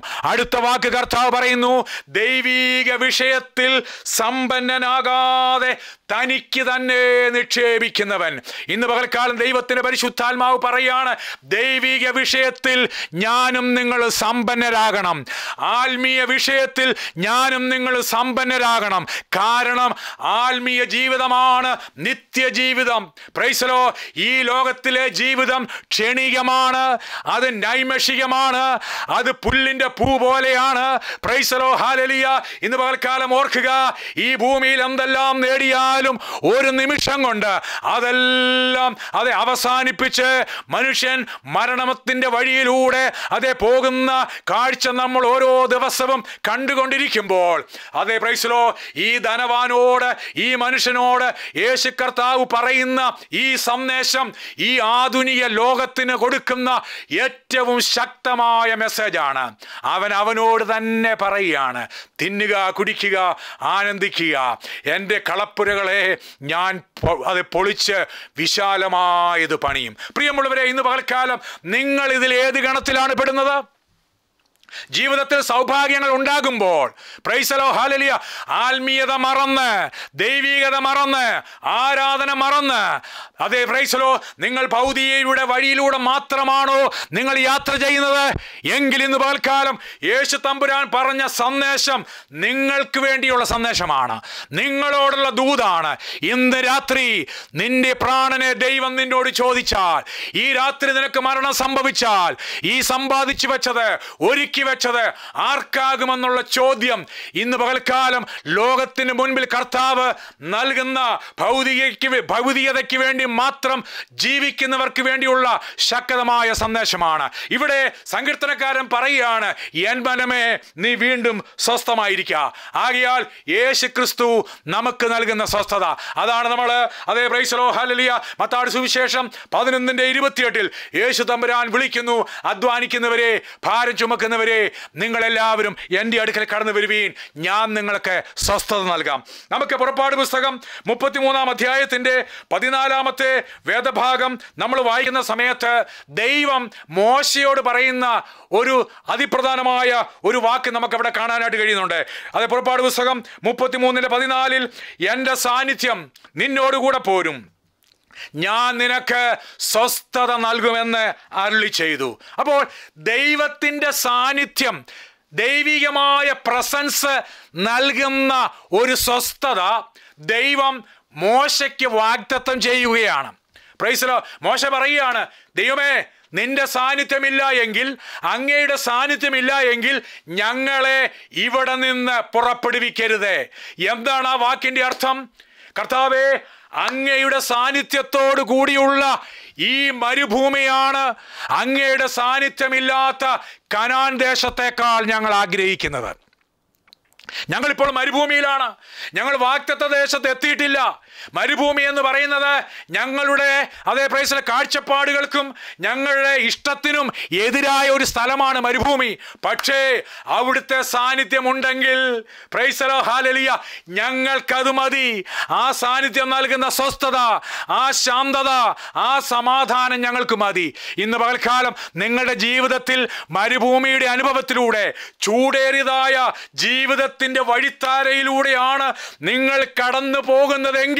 അടുത്ത വാക്ക് കർത്താവ് പറയുന്നു ദൈവീക വിഷയത്തിൽ സമ്പന്നനാകാതെ തനിക്ക് തന്നെ നിക്ഷേപിക്കുന്നവൻ ഇന്ന് പകൽക്കാലം ദൈവത്തിന്റെ പരിശുദ്ധാത്മാവ് പറയാണ് ദൈവിക വിഷയത്തിൽ ഞാനും നിങ്ങൾ സമ്പന്നരാകണം ആത്മീയ വിഷയത്തിൽ ഞാനും നിങ്ങൾ സമ്പന്നരാകണം കാരണം ആത്മീയ ജീവിതമാണ് നിത്യജീവിതം പ്രൈസലോ ഈ ലോകത്തിലെ ജീവിതം ക്ഷണികമാണ് അത് നൈമഷികമാണ് അത് പുല്ലിന്റെ പൂ പോലെയാണ് പ്രൈസലോ ഹാലലിയ ഇന്ന് പകൽക്കാലം ഓർക്കുക ഈ ഭൂമിയിൽ എന്തെല്ലാം നേടിയാലും ഒരു നിമിഷം കൊണ്ട് അതെല്ലാം അതെ അവസാനിപ്പിച്ച് മനുഷ്യൻ മരണത്തിന്റെ വഴിയിലൂടെ അതെ പോകുന്ന കാഴ്ച നമ്മൾ ഓരോ ദിവസവും കണ്ടുകൊണ്ടിരിക്കുമ്പോൾ അതെ പ്രൈസലോ ഈ ധനവാനോട് ഈ മനുഷ്യനോട് യേശു കർത്താവ് പറയുന്ന ഈ സന്ദേശം ഈ ആധുനിക ലോകത്തിന് കൊടുക്കുന്ന ഏറ്റവും ശക്തമായ മെസ്സേജാണ് അവൻ അവനോട് തന്നെ പറയുകയാണ് തിന്നുക കുടിക്കുക ആനന്ദിക്കുക എൻ്റെ കളപ്പുരകളെ ഞാൻ പൊ- അത് പൊളിച്ച് വിശാലമായത് പണിയും പ്രിയമുള്ളവരെ ഇന്ന് പകൽക്കാലം നിങ്ങൾ ഇതിൽ ഏത് ഗണത്തിലാണ് പെടുന്നത് ജീവിതത്തിൽ സൗഭാഗ്യങ്ങൾ ഉണ്ടാകുമ്പോൾ പ്രൈസലോ ഹാലലിയ ആത്മീയത മറന്ന് ദൈവീകത മറന്ന് ആരാധന മറന്ന് അതെ പ്രൈസലോ നിങ്ങൾ ഭൗതികയുടെ വഴിയിലൂടെ മാത്രമാണോ നിങ്ങൾ യാത്ര ചെയ്യുന്നത് എങ്കിൽ ഇന്ന് പകൽക്കാലം യേശു തമ്പുരാൻ പറഞ്ഞ സന്ദേശം നിങ്ങൾക്ക് വേണ്ടിയുള്ള സന്ദേശമാണ് നിങ്ങളോടുള്ള ദൂതാണ് ഇന്ന് രാത്രി നിന്റെ പ്രാണനെ ദൈവം നിന്നോട് ചോദിച്ചാൽ ഈ രാത്രി നിനക്ക് മരണം സംഭവിച്ചാൽ ഈ സമ്പാദിച്ചു വെച്ചത് ഒരുക്കി വെച്ചത് ആർക്കാകുമെന്നുള്ള ചോദ്യം ഇന്ന് പകൽക്കാലം ലോകത്തിന് മുൻപിൽ കർത്താവ് നൽകുന്ന ഭൗതികയ്ക്ക് വേ- ഭൗതികതയ്ക്ക് വേണ്ടി മാത്രം ജീവിക്കുന്നവർക്ക് വേണ്ടിയുള്ള ശക്തമായ സന്ദേശമാണ് ഇവിടെ സങ്കീർത്തനക്കാരൻ പറയുകയാണ് എൻ മനമേ നീ വീണ്ടും സ്വസ്ഥമായിരിക്കുക ആകയാൽ യേശു ക്രിസ്തു നമുക്ക് നൽകുന്ന സ്വസ്ഥത അതാണ് നമ്മൾ അതേ പ്രൈസലോ ഹലലിയ മത്താട് സുവിശേഷം പതിനൊന്നിൻ്റെ ഇരുപത്തിയെട്ടിൽ യേശു തമ്പുരാൻ വിളിക്കുന്നു അധ്വാനിക്കുന്നവരെ ഭാരം ചുമക്കുന്നവരെ നിങ്ങളെല്ലാവരും എൻ്റെ അടുക്കൽ കടന്നു വരുവീൻ ഞാൻ നിങ്ങൾക്ക് സ്വസ്ഥത നൽകാം നമുക്ക് പുറപ്പാട് പുസ്തകം മുപ്പത്തിമൂന്നാം അധ്യായത്തിൻ്റെ പതിനാലാമത്തെ വേദഭാഗം നമ്മൾ വായിക്കുന്ന സമയത്ത് ദൈവം മോശയോട് പറയുന്ന ഒരു അതിപ്രധാനമായ ഒരു വാക്ക് നമുക്ക് അവിടെ കാണാനായിട്ട് കഴിയുന്നുണ്ട് അത് പുറപ്പാട് പുസ്തകം മുപ്പത്തിമൂന്നിൻ്റെ പതിനാലിൽ എൻ്റെ സാന്നിധ്യം നിന്നോടുകൂടെ പോരും ഞാൻ നിനക്ക് സ്വസ്ഥത നൽകുമെന്ന് അരുളി ചെയ്തു അപ്പോൾ ദൈവത്തിൻ്റെ സാന്നിധ്യം ദൈവികമായ പ്രസൻസ് നൽകുന്ന ഒരു സ്വസ്ഥത ദൈവം മോശയ്ക്ക് വാഗ്ദത്തം ചെയ്യുകയാണ് പ്രൈസലോ മോശ പറയുകയാണ് ദൈവമേ നിന്റെ സാന്നിധ്യമില്ല എങ്കിൽ അങ്ങയുടെ സാന്നിധ്യമില്ല എങ്കിൽ ഞങ്ങളെ ഇവിടെ നിന്ന് പുറപ്പെടുവിക്കരുതേ എന്താണ് ആ വാക്കിൻ്റെ അർത്ഥം കർത്താവേ അങ്ങയുടെ സാന്നിധ്യത്തോടു കൂടിയുള്ള ഈ മരുഭൂമിയാണ് അങ്ങയുടെ സാന്നിധ്യമില്ലാത്ത കനാൻ ദേശത്തേക്കാൾ ഞങ്ങൾ ആഗ്രഹിക്കുന്നത് ഞങ്ങളിപ്പോൾ മരുഭൂമിയിലാണ് ഞങ്ങൾ വാക്തത്വ ദേശത്ത് എത്തിയിട്ടില്ല മരുഭൂമി എന്ന് പറയുന്നത് ഞങ്ങളുടെ അതേ പ്രൈസിലെ കാഴ്ചപ്പാടുകൾക്കും ഞങ്ങളുടെ ഇഷ്ടത്തിനും എതിരായ ഒരു സ്ഥലമാണ് മരുഭൂമി പക്ഷേ അവിടുത്തെ സാന്നിധ്യമുണ്ടെങ്കിൽ പ്രൈസലോ ഹാലലിയ ഞങ്ങൾക്കത് മതി ആ സാന്നിധ്യം നൽകുന്ന സ്വസ്ഥത ആ ശാന്തത ആ സമാധാനം ഞങ്ങൾക്ക് മതി ഇന്ന് പകൽക്കാലം നിങ്ങളുടെ ജീവിതത്തിൽ മരുഭൂമിയുടെ അനുഭവത്തിലൂടെ ചൂടേറിയതായ ജീവിതത്തിൻ്റെ വഴിത്താരയിലൂടെയാണ് നിങ്ങൾ കടന്നു പോകുന്നതെങ്കിൽ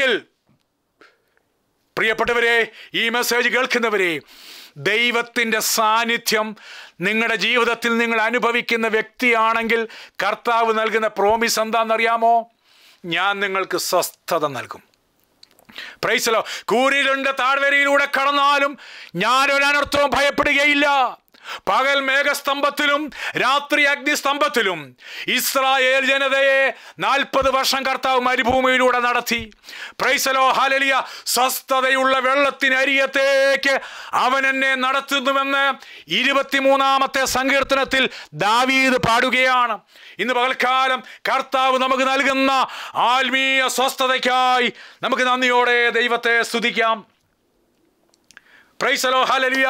പ്രിയപ്പെട്ടവരെ ഈ മെസ്സേജ് കേൾക്കുന്നവരെ ദൈവത്തിൻ്റെ സാന്നിധ്യം നിങ്ങളുടെ ജീവിതത്തിൽ നിങ്ങൾ അനുഭവിക്കുന്ന വ്യക്തിയാണെങ്കിൽ കർത്താവ് നൽകുന്ന പ്രോമിസ് എന്താണെന്നറിയാമോ ഞാൻ നിങ്ങൾക്ക് സ്വസ്ഥത നൽകും പ്രൈസലോ കൂരിലുണ്ട് താഴ്വരയിലൂടെ കടന്നാലും ഞാനൊരനർത്ഥവും ഭയപ്പെടുകയില്ല പകൽ മേഘസ്തംഭത്തിലും രാത്രി അഗ്നിസ്തംഭത്തിലും ഇസ്രായേൽ ജനതയെ നാൽപ്പത് വർഷം കർത്താവ് മരുഭൂമിയിലൂടെ നടത്തി പ്രൈസലോ ഹാലലിയ സ്വസ്ഥതയുള്ള വെള്ളത്തിനരിയത്തേക്ക് അവൻ എന്നെ നടത്തുന്നുവെന്ന് ഇരുപത്തിമൂന്നാമത്തെ സങ്കീർത്തനത്തിൽ ദാവീദ് പാടുകയാണ് ഇന്ന് പകൽക്കാലം കർത്താവ് നമുക്ക് നൽകുന്ന ആത്മീയ സ്വസ്ഥതയ്ക്കായി നമുക്ക് നന്ദിയോടെ ദൈവത്തെ സ്തുതിക്കാം പ്രൈസലോ ഹാലലിയ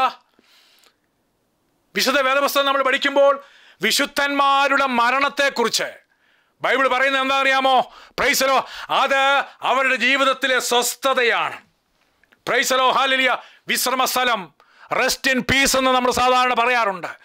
വിശുദ്ധ വേദപുസ്തകം നമ്മൾ പഠിക്കുമ്പോൾ വിശുദ്ധന്മാരുടെ മരണത്തെക്കുറിച്ച് ബൈബിൾ പറയുന്നത് എന്താ അറിയാമോ പ്രൈസലോ അത് അവരുടെ ജീവിതത്തിലെ സ്വസ്ഥതയാണ് പ്രൈസലോ ഹാലിലിയ വിശ്രമസ്ഥലം റെസ്റ്റ് ഇൻ പീസ് എന്ന് നമ്മൾ സാധാരണ പറയാറുണ്ട്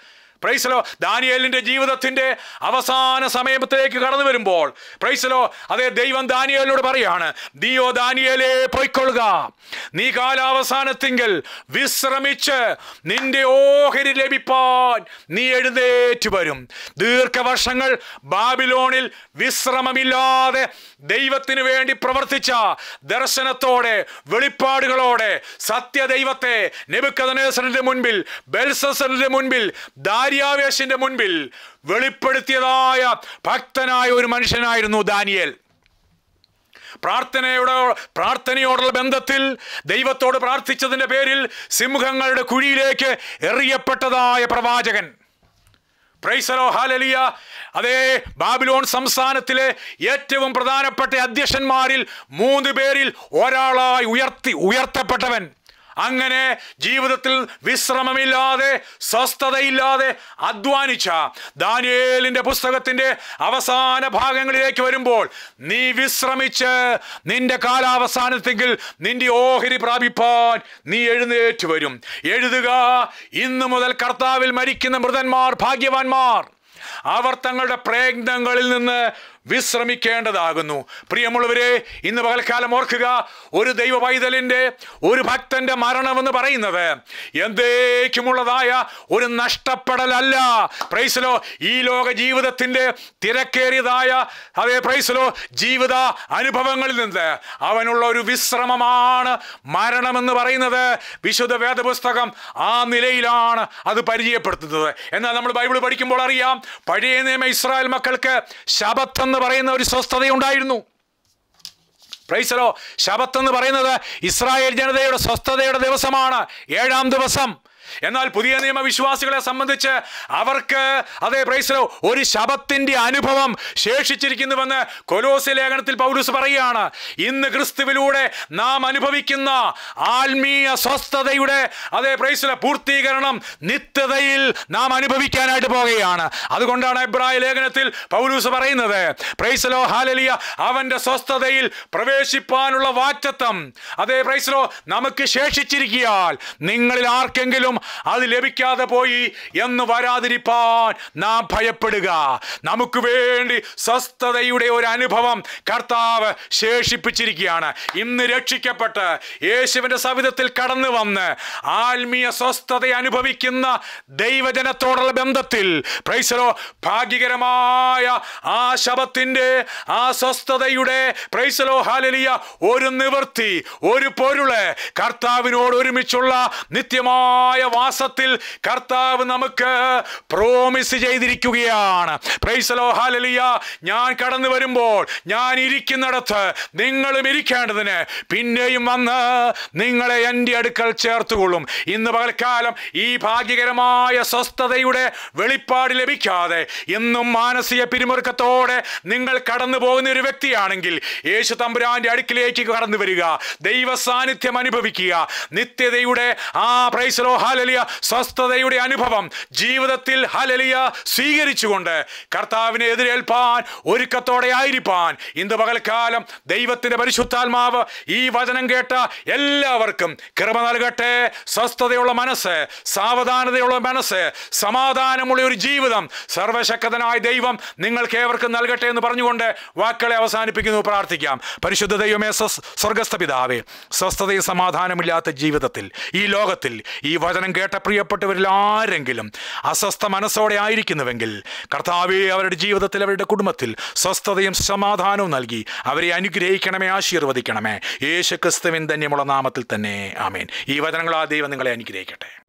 പ്രൈസലോ ദാനിയേലിൻ്റെ ജീവിതത്തിൻ്റെ അവസാന സമയത്തേക്ക് കടന്നു വരുമ്പോൾ പ്രൈസലോ അതേ ദൈവം ദാനിയേലിനോട് പറയാണ് നീയോ ദാനിയേലേ പൊയ്ക്കൊള്ളുക നീ കാലാവസാനത്തിങ്കൽ വിശ്രമിച്ച് നിന്റെ ഓഹരി ലഭിപ്പാൻ നീ എഴുന്നേറ്റ് വരും ദീർഘവർഷങ്ങൾ ബാബിലോണിൽ വിശ്രമമില്ലാതെ ദൈവത്തിന് വേണ്ടി പ്രവർത്തിച്ച ദർശനത്തോടെ വെളിപ്പാടുകളോടെ സത്യദൈവത്തെ നെബുക്കദനേസറിന്റെ മുൻപിൽ ബെൽസറിന്റെ മുൻപിൽ ദാര്യാവേശിന്റെ മുൻപിൽ വെളിപ്പെടുത്തിയതായ ഭക്തനായ ഒരു മനുഷ്യനായിരുന്നു ദാനിയേൽ പ്രാർത്ഥനയുടെ പ്രാർത്ഥനയോടുള്ള ബന്ധത്തിൽ ദൈവത്തോട് പ്രാർത്ഥിച്ചതിൻ്റെ പേരിൽ സിംഹങ്ങളുടെ കുഴിയിലേക്ക് എറിയപ്പെട്ടതായ പ്രവാചകൻ പ്രൈസലോ ഹാലലിയ അതേ ബാബിലോൺ സംസ്ഥാനത്തിലെ ഏറ്റവും പ്രധാനപ്പെട്ട അധ്യക്ഷന്മാരിൽ മൂന്ന് പേരിൽ ഒരാളായി ഉയർത്തി ഉയർത്തപ്പെട്ടവൻ അങ്ങനെ ജീവിതത്തിൽ വിശ്രമമില്ലാതെ സ്വസ്ഥതയില്ലാതെ അധ്വാനിച്ച ദാനിയേലിന്റെ പുസ്തകത്തിന്റെ അവസാന ഭാഗങ്ങളിലേക്ക് വരുമ്പോൾ നീ വിശ്രമിച്ച് നിന്റെ കാലാവസാനത്തെങ്കിൽ നിന്റെ ഓഹരി പ്രാപിപ്പാൻ നീ എഴുന്നേറ്റ് വരും എഴുതുക ഇന്നു മുതൽ കർത്താവിൽ മരിക്കുന്ന മൃതന്മാർ ഭാഗ്യവാന്മാർ അവർ തങ്ങളുടെ പ്രയത്നങ്ങളിൽ നിന്ന് വിശ്രമിക്കേണ്ടതാകുന്നു പ്രിയമുള്ളവരെ ഇന്ന് പകൽക്കാലം ഓർക്കുക ഒരു ദൈവ പൈതലിൻ്റെ ഒരു ഭക്തന്റെ മരണമെന്ന് പറയുന്നത് എന്തേക്കുമുള്ളതായ ഒരു നഷ്ടപ്പെടലല്ല പ്രൈസലോ ഈ ലോക ജീവിതത്തിൻ്റെ തിരക്കേറിയതായ അതേ പ്രൈസലോ ജീവിത അനുഭവങ്ങളിൽ നിന്ന് അവനുള്ള ഒരു വിശ്രമമാണ് മരണമെന്ന് പറയുന്നത് വിശുദ്ധ വേദപുസ്തകം ആ നിലയിലാണ് അത് പരിചയപ്പെടുത്തുന്നത് എന്നാൽ നമ്മൾ ബൈബിൾ പഠിക്കുമ്പോൾ അറിയാം പഴയ നിയമ ഇസ്രായേൽ മക്കൾക്ക് ശബത്ത് എന്ന് പറയുന്ന ഒരു സ്വസ്ഥതയുണ്ടായിരുന്നു പ്രൈസലോ ശബത്ത് എന്ന് പറയുന്നത് ഇസ്രായേൽ ജനതയുടെ സ്വസ്ഥതയുടെ ദിവസമാണ് ഏഴാം ദിവസം എന്നാൽ പുതിയ നിയമ വിശ്വാസികളെ സംബന്ധിച്ച് അവർക്ക് അതേ പ്രൈസലോ ഒരു ശബത്തിന്റെ അനുഭവം ശേഷിച്ചിരിക്കുന്നുവെന്ന് കൊലോസ് ലേഖനത്തിൽ പൗലൂസ് പറയുകയാണ് ഇന്ന് ക്രിസ്തുവിലൂടെ നാം അനുഭവിക്കുന്ന ആത്മീയ സ്വസ്ഥതയുടെ അതേ പ്രൈസല പൂർത്തീകരണം നിത്യതയിൽ നാം അനുഭവിക്കാനായിട്ട് പോകുകയാണ് അതുകൊണ്ടാണ് എബ്രായ ലേഖനത്തിൽ പൗലൂസ് പറയുന്നത് പ്രൈസലോ ഹാലലിയ അവന്റെ സ്വസ്ഥതയിൽ പ്രവേശിപ്പാനുള്ള വാറ്റത്വം അതേ പ്രൈസലോ നമുക്ക് ശേഷിച്ചിരിക്കിയാൽ നിങ്ങളിൽ ആർക്കെങ്കിലും അത് ലഭിക്കാതെ പോയി എന്ന് വരാതിരിപ്പാൻ നാം ഭയപ്പെടുക നമുക്ക് വേണ്ടി സ്വസ്ഥതയുടെ ഒരു അനുഭവം കർത്താവ് ശേഷിപ്പിച്ചിരിക്കുകയാണ് ഇന്ന് രക്ഷിക്കപ്പെട്ട് യേശുവിൻ്റെ സവിധത്തിൽ കടന്നു വന്ന് ആത്മീയ സ്വസ്ഥത അനുഭവിക്കുന്ന ദൈവജനത്തോടുള്ള ബന്ധത്തിൽ പ്രൈസലോ ഭാഗ്യകരമായ ആ ശബത്തിൻ്റെ ആ സ്വസ്ഥതയുടെ പ്രൈസലോ ഹാലലിയ ഒരു നിവൃത്തി ഒരു പൊരുള് കർത്താവിനോട് ഒരുമിച്ചുള്ള നിത്യമായ വാസത്തിൽ കർത്താവ് നമുക്ക് പ്രോമിസ് ചെയ്തിരിക്കുകയാണ് പ്രൈസലോ ഹാലലിയ ഞാൻ കടന്നു വരുമ്പോൾ ഞാൻ ഇരിക്കുന്നിടത്ത് നിങ്ങളും ഇരിക്കേണ്ടതിന് പിന്നെയും വന്ന് നിങ്ങളെ എൻ്റെ അടുക്കൽ ചേർത്തുകൊള്ളും ഇന്ന് പകൽക്കാലം ഈ ഭാഗ്യകരമായ സ്വസ്ഥതയുടെ വെളിപ്പാട് ലഭിക്കാതെ ഇന്നും മാനസിക പിരിമുറുക്കത്തോടെ നിങ്ങൾ കടന്നു പോകുന്ന ഒരു വ്യക്തിയാണെങ്കിൽ യേശു തമ്പുരാന്റെ അടുക്കിലേക്ക് കടന്നു വരിക ദൈവ സാന്നിധ്യം അനുഭവിക്കുക നിത്യതയുടെ ആ പ്രൈസലോ ഹാലലിയ സ്വസ്ഥതയുടെ അനുഭവം ജീവിതത്തിൽ ഹാലലിയ സ്വീകരിച്ചുകൊണ്ട് കർത്താവിനെ എതിരേൽപ്പാൻ ഒരുക്കത്തോടെ ആയിരിക്കാൻ ഇന്ന് പകൽക്കാലം ദൈവത്തിന്റെ പരിശുദ്ധാത്മാവ് ഈ വചനം കേട്ട എല്ലാവർക്കും കൃപ നൽകട്ടെ സ്വസ്ഥതയുള്ള മനസ്സ് സാവധാനതയുള്ള മനസ്സ് സമാധാനമുള്ള ഒരു ജീവിതം സർവശക്തനായ ദൈവം നിങ്ങൾക്ക് ഏവർക്കും നൽകട്ടെ എന്ന് പറഞ്ഞുകൊണ്ട് വാക്കുകളെ അവസാനിപ്പിക്കുന്നു പ്രാർത്ഥിക്കാം പരിശുദ്ധ ദൈവമേ സ്വസ് സ്വർഗസ്ഥ പിതാവേ സ്വസ്ഥതയും സമാധാനമില്ലാത്ത ജീവിതത്തിൽ ഈ ലോകത്തിൽ ഈ വചനം കേട്ട പ്രിയപ്പെട്ടവരിൽ ആരെങ്കിലും അസ്വസ്ഥ മനസ്സോടെ ആയിരിക്കുന്നുവെങ്കിൽ കർത്താവെ അവരുടെ ജീവിതത്തിൽ അവരുടെ കുടുംബത്തിൽ സ്വസ്ഥതയും സമാധാനവും നൽകി അവരെ അനുഗ്രഹിക്കണമേ ആശീർവദിക്കണമേ യേശു ക്രിസ്തുവിൻ ധന്യമുള്ള നാമത്തിൽ തന്നെ ആമേൻ ഈ വചനങ്ങൾ ആ ദൈവം നിങ്ങളെ അനുഗ്രഹിക്കട്ടെ